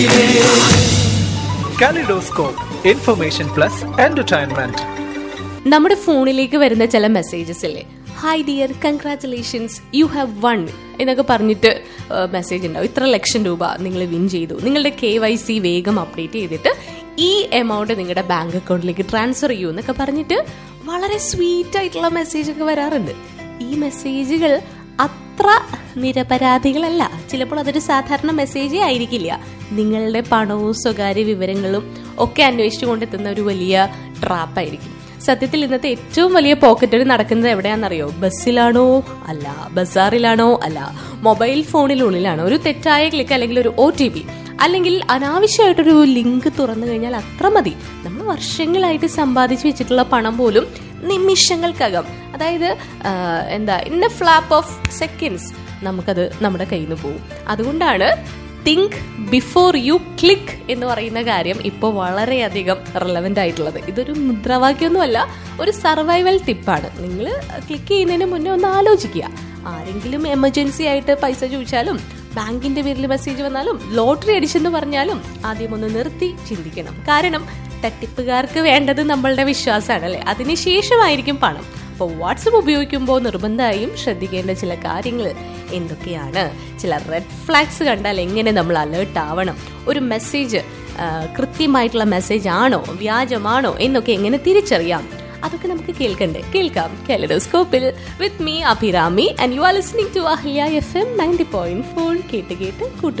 Kaleidoscope, information plus entertainment. നമ്മുടെ ഫോണിലേക്ക് വരുന്ന ചില മെസ്സേജസ് ഇല്ലേ hi dear congratulations you have won എന്നൊക്കെ പറഞ്ഞിട്ട് മെസ്സേജ് ഉണ്ടാവും ഇത്ര ലക്ഷം രൂപ നിങ്ങൾ വിൻ ചെയ്തു നിങ്ങളുടെ കെ വൈ സി വേഗം അപ്ഡേറ്റ് ചെയ്തിട്ട് ഈ എമൗണ്ട് നിങ്ങളുടെ ബാങ്ക് അക്കൗണ്ടിലേക്ക് ട്രാൻസ്ഫർ ചെയ്യൂ എന്നൊക്കെ പറഞ്ഞിട്ട് വളരെ സ്വീറ്റ് ആയിട്ടുള്ള മെസ്സേജ് ഒക്കെ വരാറുണ്ട് ഈ മെസ്സേജുകൾ അത്ര നിരപരാധികളല്ല ചിലപ്പോൾ അതൊരു സാധാരണ മെസ്സേജേ ആയിരിക്കില്ല നിങ്ങളുടെ പണവും സ്വകാര്യ വിവരങ്ങളും ഒക്കെ അന്വേഷിച്ചു കൊണ്ടെത്തുന്ന ഒരു വലിയ ട്രാപ്പായിരിക്കും സത്യത്തിൽ ഇന്നത്തെ ഏറ്റവും വലിയ പോക്കറ്റുകൾ നടക്കുന്നത് എവിടെയാണെന്നറിയോ ബസ്സിലാണോ അല്ല ബസാറിലാണോ അല്ല മൊബൈൽ ഫോണിനുള്ളിലാണോ ഒരു തെറ്റായ ക്ലിക്ക് അല്ലെങ്കിൽ ഒരു ഒ ടി പി അല്ലെങ്കിൽ അനാവശ്യമായിട്ടൊരു ലിങ്ക് തുറന്നു കഴിഞ്ഞാൽ അത്ര മതി നമ്മൾ വർഷങ്ങളായിട്ട് സമ്പാദിച്ചു വെച്ചിട്ടുള്ള പണം പോലും നിമിഷങ്ങൾക്കകം അതായത് ആ, എന്താ in a flap of seconds നമുക്കത് നമ്മുടെ കയ്യിൽ നിന്ന് പോകും അതുകൊണ്ടാണ് തിങ്ക് ബിഫോർ യു ക്ലിക്ക് എന്ന് പറയുന്ന കാര്യം ഇപ്പോൾ വളരെയധികം റെലവെന്റ് ആയിട്ടുള്ളത് ഇതൊരു മുദ്രാവാക്യമൊന്നുമല്ല ഒരു സർവൈവൽ ടിപ്പാണ് നിങ്ങൾ ക്ലിക്ക് ചെയ്യുന്നതിന് മുന്നേ ഒന്ന് ആലോചിക്കുക ആരെങ്കിലും എമർജൻസി ആയിട്ട് പൈസ ചോദിച്ചാലും ബാങ്കിന്റെ പേരിൽ മെസ്സേജ് വന്നാലും ലോട്ടറി അടിച്ചെന്ന് പറഞ്ഞാലും ആദ്യം ഒന്ന് നിർത്തി ചിന്തിക്കണം കാരണം തട്ടിപ്പുകാർക്ക് വേണ്ടത് നമ്മളുടെ വിശ്വാസമാണ് അല്ലെ അതിനുശേഷമായിരിക്കും പണം അപ്പോൾ വാട്സപ്പ് ഉപയോഗിക്കുമ്പോൾ നിർബന്ധമായും ശ്രദ്ധിക്കേണ്ട ചില കാര്യങ്ങൾ എന്തൊക്കെയാണ് ചില റെഡ് ഫ്ലാഗ്സ് കണ്ടാൽ എങ്ങനെ നമ്മൾ അലേർട്ട് ആവണം ഒരു മെസ്സേജ് കൃത്യമായിട്ടുള്ള മെസ്സേജ് ആണോ വ്യാജമാണോ എന്നൊക്കെ എങ്ങനെ തിരിച്ചറിയാം അതൊക്കെ നമുക്ക് കേൾക്കണ്ടേ കേൾക്കാം കാലഡോസ്കോപ്പിൽ with me Abhirami and you are listening to Ahalia F M ninety point four കേട്ട് കേട്ട് കൂട്ടും